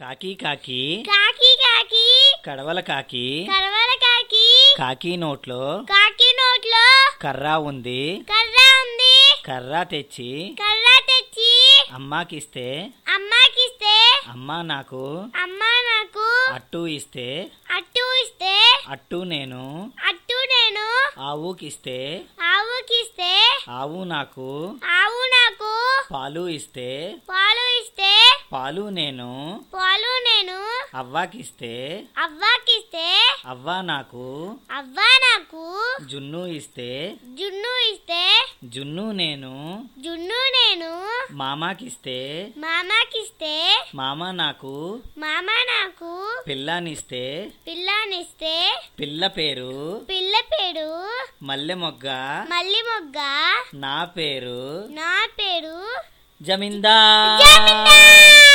కాకి కాకి కాకి కాకి కడవల కాకి కరవల కాకి కాకి నోట్లో కాకి నోట్లో కర్ర ఉంది కర్ర ఉంది కర్ర తెచ్చి కర్ర తెచ్చి అమ్మాకిస్తే అమ్మాకిస్తే అమ్మ నాకు అమ్మ నాకు అట్టు ఇస్తే అట్టు ఇస్తే అట్టు నేను అట్టు నేను ఆవుకిస్తే ఆవుకిస్తే ఆవు నాకు ఆవు నాకు పాలు ఇస్తే పాలు ఇస్తే పాలు నేను పాలు నేను అవ్వాకిస్తే అవ్వకిస్తే అవ్వ నాకు అవ్వ నాకు జున్ను ఇస్తే జున్ను ఇస్తే జున్ను నేను జున్ను నేను మామాకిస్తే మామకిస్తే మామ నాకు మామ నాకు పిల్లనిస్తే పిల్లనిస్తే పిల్ల పేరు పిల్ల పేరు మల్లె మొగ్గ మల్లి మొగ్గ నా పేరు నా పేరు జమీందార్ జమీందార్